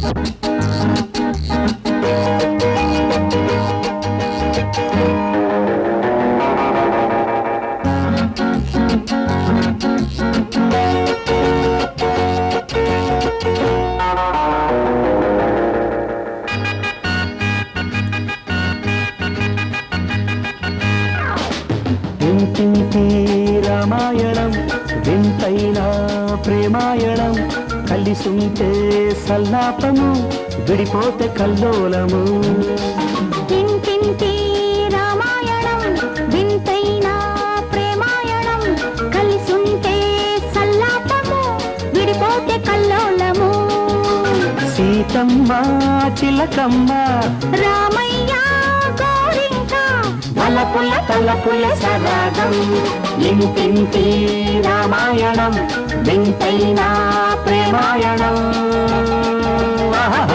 ఇంటింటి రామాయణం వింతైన ప్రేమాయణం కలిసుంటే సల్లాపము విడిపోతే కల్లోలము ఇంటింటి రామాయణం వింతైన ప్రేమాయణం కలిసుంటే సల్లాపము విడిపోతే కల్లోలము సీతమ్మ చిలకమ్మ రామయ్య గోరింక తలపుల తలపుల సరాగం ఇంటింటి రామాయణం వింతైన ప్రేమాయణం ఆహా.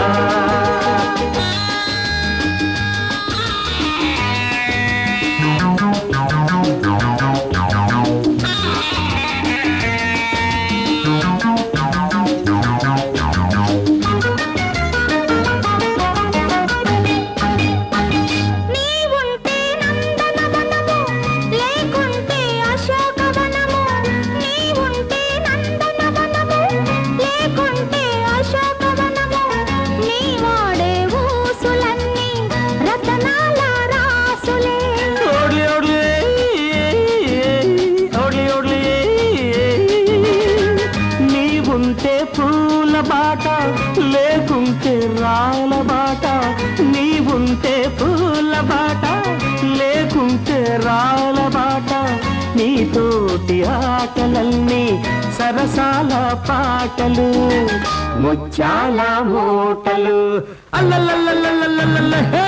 నీవుంటే నందనవనము లేకుంటే అశోకవనము నీవుంటే నందనవనము లేకుంటే అశోకవనము నీ వాడే ఊసులన్నీ రతనాల రాసులే ఓడ్లి ఓడ్లి ఓడ్లి ఓడ్లి నీవుంటే పూల బాట లేకుంటే రాల బాట నీవుంటే పూల బాట లేకుంటే రాల బాట నీతోటి ఆటలన్నీ సరసాల పాటలు ముత్యాల మూటలు అల్లల్లల్లల్లల్లల్లల్ల హే!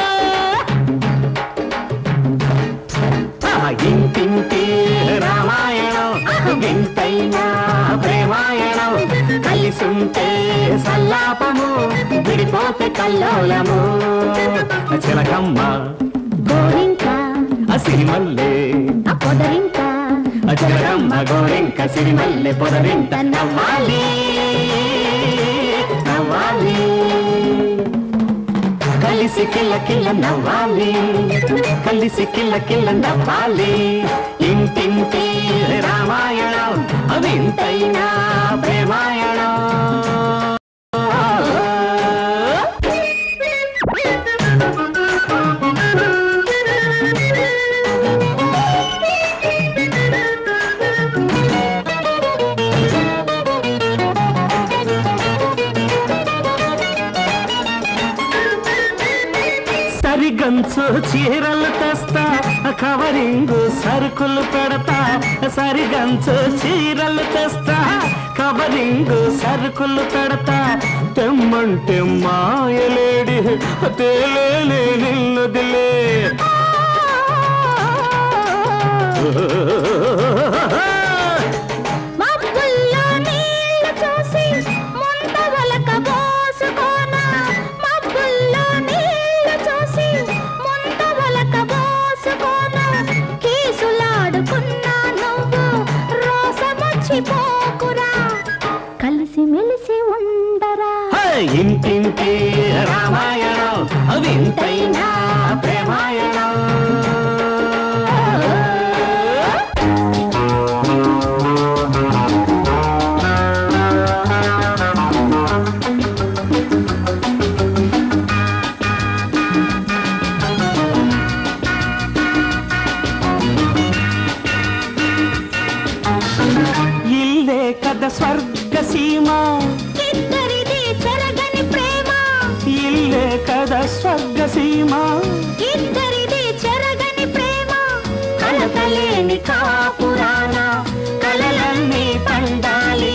ఆ ఇంటింటి రామాయణం వింతైన ప్రేమాయణం కలిసుంటే సల్లాపము విడిపోతే కల్లోలము చిలకమ్మ గోరింక సిరిమల్లె ఆ పొదరింక చిలకమ్మ గోరింక సిరిమల్లె పొదరింట నవ్వాలి నవ్వాలి కలిసి కిల్ల కిల్ల నవ్వాలి కలిసి కిల్ల కిల్ల నవ్వాలి ఇంటింటి రామాయణం అవింతైనా ప్రేమాయణం సరిగంచు చీరలు తెస్తా కవరింగ్ సరుకులు పెడతా సరిగంచు చీరలు తెస్తా కవరింగ్ సరుకులు పెడతా తెమ్మంటే మాయలేడి తేలేలే నిన్నదిలే మబ్బుల్లో నీళ్లు చూసి ముంతవలక పోసుకోనా మబ్బుల్లో నీళ్లు చూసి ముంతవలక పోసుకోనా కీసులాడుకున్నా నువ్వు రోసమొచ్చిపోకురా కలిసి మెలిసి ఉండరా హే! ఇంటింటి రామాయణం అవింతైనా ప్రేమాయణం ఇల్లే కథ స్వర్గ సీమ ఇద్దరిది చెరగని ప్రేమ ఇల్లే కథ స్వర్గ సీమ ఇద్దరిది చెరగని ప్రేమ కలతలేని కాపురాన కలలన్నీ పండాలి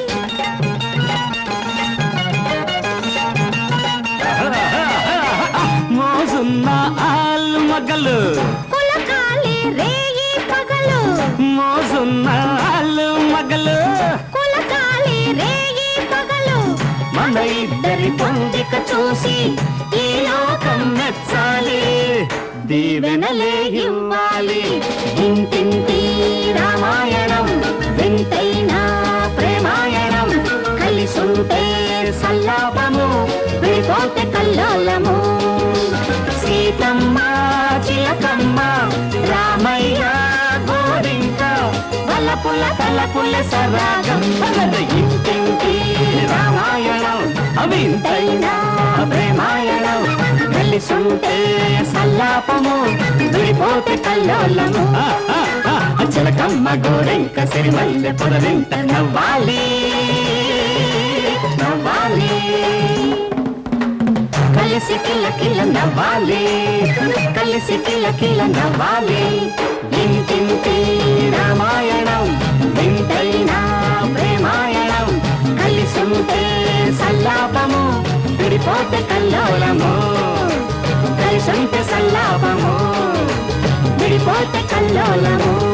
మోజున్న ఆల్ మగలు కులకాలి రేయి పగలు మోజున్న ఆల్ మగలు కులకాలి రేయి పగలు మన ఇద్దరి పొందిక చూసి ఈ లోకం మెచ్చాలి దీవెనలే ఇవ్వాలి ఇంటింటి రామాయణం వింతైన ప్రేమాయణం కలిసుంటే సల్లాపము కల్లోలము సీతమ్మ చిలకమ్మ రామయ్య గోరింక వలపుల తలపుల సరాగం పగల ఇంటింటి రామాయణం అవింతైనా ప్రేమాయణం కలిసుంటే సల్లాపము విడిపోతే కల్లోలము చిలకమ్మ గోరింక సిరిమల్లె పొదలింత నవ్వాలి నవ్వాలి కలిసి కిల కిల నవ్వాలి కలిసి కిల కిల నవ్వాలి ఇంటింటి రామాయణం వింతైన ప్రేమాయణం కలిసుంటే సల్లాపము విడిపోతే కల్లోలము కలిసుంటే సల్లాపము విడిపోతే కల్లోలము